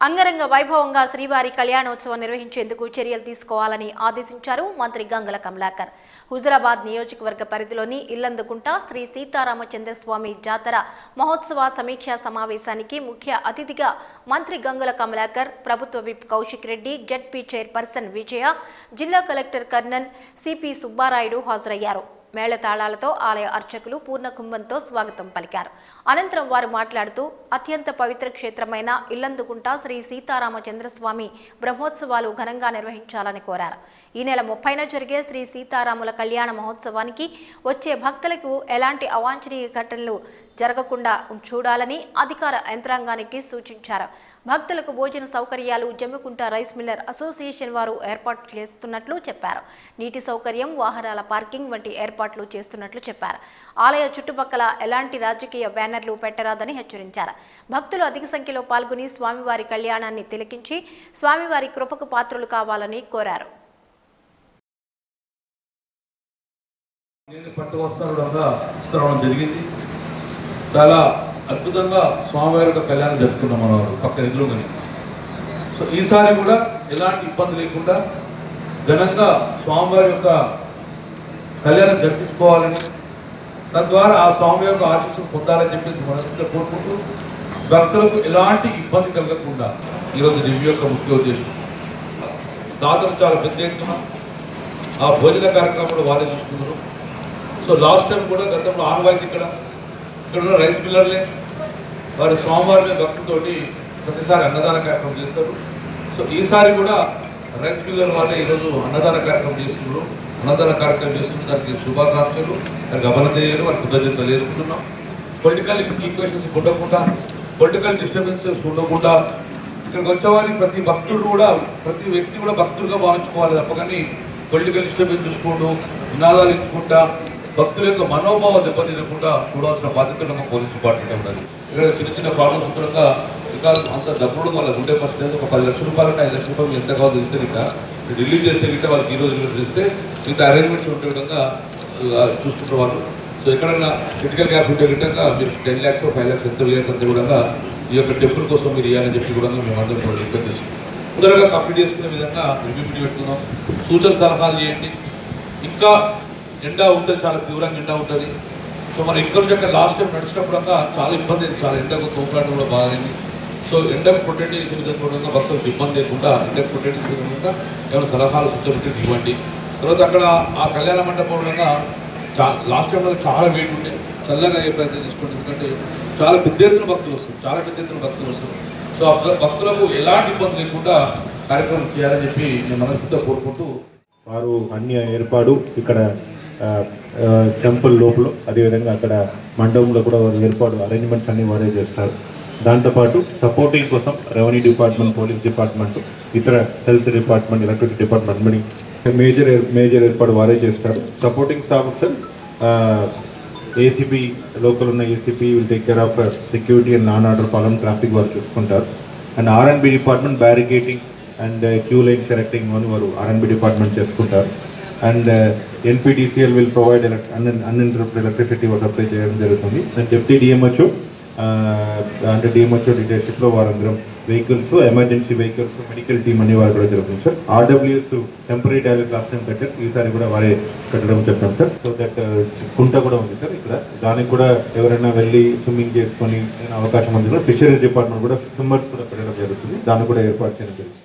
అంగరంగ వైభవంగా శ్రీవారి కళ్యాణోత్సవం నిర్వహించేందుకు చర్యలు తీసుకోవాలని ఆదేశించారు మంత్రి గంగల కమలాకర్ హుజురాబాద్ నియోజకవర్గ పరిధిలోని ఇల్లందుకుంట శ్రీ సీతారామచంద్రస్వామి జాతర మహోత్సవ సమీక్షా సమావేశానికి ముఖ్య అతిథిగా మంత్రి గంగుల కమలాకర్ ప్రభుత్వ whip Kaushik Reddy ZP chairperson Vijaya జిల్లా కలెక్టర్ కర్నన్ సిపి సుబ్బారాయుడు హాజరయ్యారు మేళతాళాలతో ఆలయ అర్చకులు పూర్ణ కుంభంతో స్వాగతం పలికారు అనంతరం వారు మాట్లాడుతూ అత్యంత పవిత్ర క్షేత్రమైన ఇల్లందుకుంట శ్రీ సీతారామచంద్రస్వామి బ్రహ్మోత్సవాలు ఘనంగా నిర్వహించాలని కోరారు ఈ నెల ముప్పైన జరిగే శ్రీ సీతారాముల కళ్యాణ మహోత్సవానికి వచ్చే భక్తులకు ఎలాంటి అవాంఛనీయ ఘటనలు జరగకుండా చూడాలని అధికార యంత్రాంగానికి సూచించారు భక్తులకు భోజన సౌకర్యాలు జమ్మికుంట రైస్ మిల్లర్ అసోసియేషన్ వారు ఏర్పాటు చేస్తున్నట్లు చెప్పారు నీటి సౌకర్యం వాహనాల పార్కింగ్ వంటి ఏర్పాట్లు చేస్తున్నట్లు చెప్పారు ఆలయ చుట్టుపక్కల ఎలాంటి రాజకీయ బ్యానర్లు పెట్టరాదని హెచ్చరించారు భక్తులు అధిక సంఖ్యలో పాల్గొని స్వామివారి కళ్యాణాన్ని తిలకించి స్వామివారి కృపకు పాత్రులు కావాలని కోరారు నేను పట్టు వస్త్రాలుగా తీసుకురావడం జరిగింది చాలా అద్భుతంగా స్వామివారి యొక్క కళ్యాణం జరుపుకున్నాం మనం పక్కన ఎదురుగని సో ఈసారి కూడా ఎలాంటి ఇబ్బంది లేకుండా ఘనంగా స్వామివారి యొక్క కళ్యాణం జరిపించుకోవాలని తద్వారా ఆ స్వామి యొక్క ఆశీస్సులు పొందాలని చెప్పేసి మనసులో కోరుకుంటూ భక్తులకు ఎలాంటి ఇబ్బంది కలగకుండా ఈరోజు రివ్యూ యొక్క ముఖ్య ఉద్దేశం దాతలు చాలా పెద్ద ఎత్తున ఆ భోజన కార్యక్రమంలో వారే చూసుకున్నారు సో లాస్ట్ టైం కూడా గతంలో ఆనవాయితీ ఇక్కడ ఇక్కడ ఉన్న రైస్ మిల్లర్లే వారి స్వామివారి భక్తితోటి ప్రతిసారి అన్నదాన కార్యక్రమం చేస్తారు సో ఈసారి కూడా రైస్ మిల్లర్ వాళ్ళే ఈరోజు అన్నదాన కార్యక్రమం చేస్తున్నారు అన్నదాన కార్యక్రమం చేస్తున్నారు దానికి శుభాకాంక్షలు దానికి అభినందనలు వారికి కృతజ్ఞతలు తెలియజేసుకుంటున్నాం పొలిటికల్ ఈక్వేషన్స్ ఉండకుండా పొలిటికల్ డిస్టర్బెన్స్ ఉండకుండా ఇక్కడికి వచ్చేవారికి ప్రతి భక్తుడు కూడా ప్రతి వ్యక్తి కూడా భక్తులుగా భావించుకోవాలి తప్ప కానీ పొలిటికల్ డిస్టర్బెన్స్ చూసుకోండు నినాదాలు ఇచ్చుకుంటా భక్తుల యొక్క మనోభావం దెబ్బతినకుండా చూడాల్సిన బాధ్యత మా పోలీస్ డిపార్ట్మెంట్ ఉన్నది ఇక్కడ చిన్న చిన్న ప్రాబ్లమ్స్ ఉండగా ఇంకా అంత డబ్బులు వాళ్ళకి ఉండే పరిస్థితి ఒక పది లక్షల రూపాయలు ఐదు లక్షల రూపాయలు ఎంత కావాలో తెలిస్తే ఇంకా రిలీజ్ చేస్తే ఇంకా వాళ్ళకి ఈ రోజు రిలీజ్ చేస్తే మిగతా అరేంజ్మెంట్స్ ఉంటే విధంగా ఆ, చూసుకుంటే వాళ్ళు సో ఎక్కడైనా క్రిటికల్ గ్యాప్ ఉంటే విధంగా మీరు టెన్ ల్యాక్స్ ఫైవ్ ల్యాక్స్ ఎంత వేయాలంటే కూడా ఈ యొక్క టెంపుల్ కోసం మీరు ఇవ్వాలని చెప్పి కూడా మేము అందరం కూడా రిక్వెస్ట్ చేస్తున్నాం తొందరగా కంప్లీట్ చేసుకునే విధంగా రివ్యూ మీటింగ్ పెట్టుకుందాం సూచన సలహాలు చేయండి ఇంకా ఎండ ఉంటుంది చాలా తీవ్రంగా ఎండ ఉంటుంది సో మనం ఇక్కడ నుంచి అక్కడ లాస్ట్ టైం నడిచినప్పుడు అంతా చాలా ఇబ్బంది అయింది చాలా ఎండకు తోపులాట కూడా బాగైంది సో ఎండకు ప్రొటెక్ట్ చేసే విధంగా కూడా భక్తులకు ఇబ్బంది లేకుండా ఎండకు ప్రొటెక్ట్ చేసే విధంగా ఏమైనా సలహాలు సూచనలు ఇవ్వండి తర్వాత అక్కడ ఆ కళ్యాణ మండపం ఉండగా చా లాస్ట్ టైంలో చాలా వెయిట్ ఉండే చల్లగా అయ్యే ప్రయత్నం చేసుకోండి ఎందుకంటే చాలా పెద్ద ఎత్తున భక్తులు వస్తారు చాలా పెద్ద ఎత్తున భక్తులు వస్తారు సో ఆ భక్తులకు ఎలాంటి ఇబ్బంది లేకుండా కార్యక్రమం చేయాలని చెప్పి నేను మనస్ఫూర్తిగా కోరుకుంటూ వారు అన్ని ఏర్పాటు ఇక్కడ ఆ, ఆ, టెంపుల్ లోపల అదేవిధంగా అక్కడ మండపంలో కూడా వారు ఏర్పాటు అరేంజ్మెంట్స్ అన్ని వారే చేస్తారు దాంతోపాటు సపోర్టింగ్ కోసం రెవెన్యూ డిపార్ట్మెంట్ పోలీస్ డిపార్ట్మెంట్ ఇతర health department electricity department money major major ఏర్పాటు వారే చేస్తారు supporting staff sir ACP local ఉన్న ACP will take care of security and non order పాలన ట్రాఫిక్ వారు చూసుకుంటారు and RNB department barricading and queue line selecting అని వారు ఆర్ఎన్బి డిపార్ట్మెంట్ చేసుకుంటారు and NPTCL will provide uninterrupted electricity supply చేయడం జరుగుతుంది and deputy DMHO అంటే డిఎంహెచ్ఓ డీటెయిల్షిప్లో వారందరం vehicles emergency vehicles medical team అన్ని వారు కూడా జరుగుతుంది sir RWS temporary toilet last time కట్టారు ఈసారి కూడా వారే కట్టడం చెప్పాం సార్ సో దట్ కుంట కూడా ఉంది సార్ ఇక్కడ దానికి కూడా ఎవరైనా వెళ్ళి స్విమ్మింగ్ చేసుకొని ఏదైనా అవకాశం ఉంది కూడా ఫిషరీస్ డిపార్ట్మెంట్ కూడా స్విమ్మర్స్ కూడా పెట్టడం జరుగుతుంది దాన్ని కూడా ఏర్పాటు చేయడం జరుగుతుంది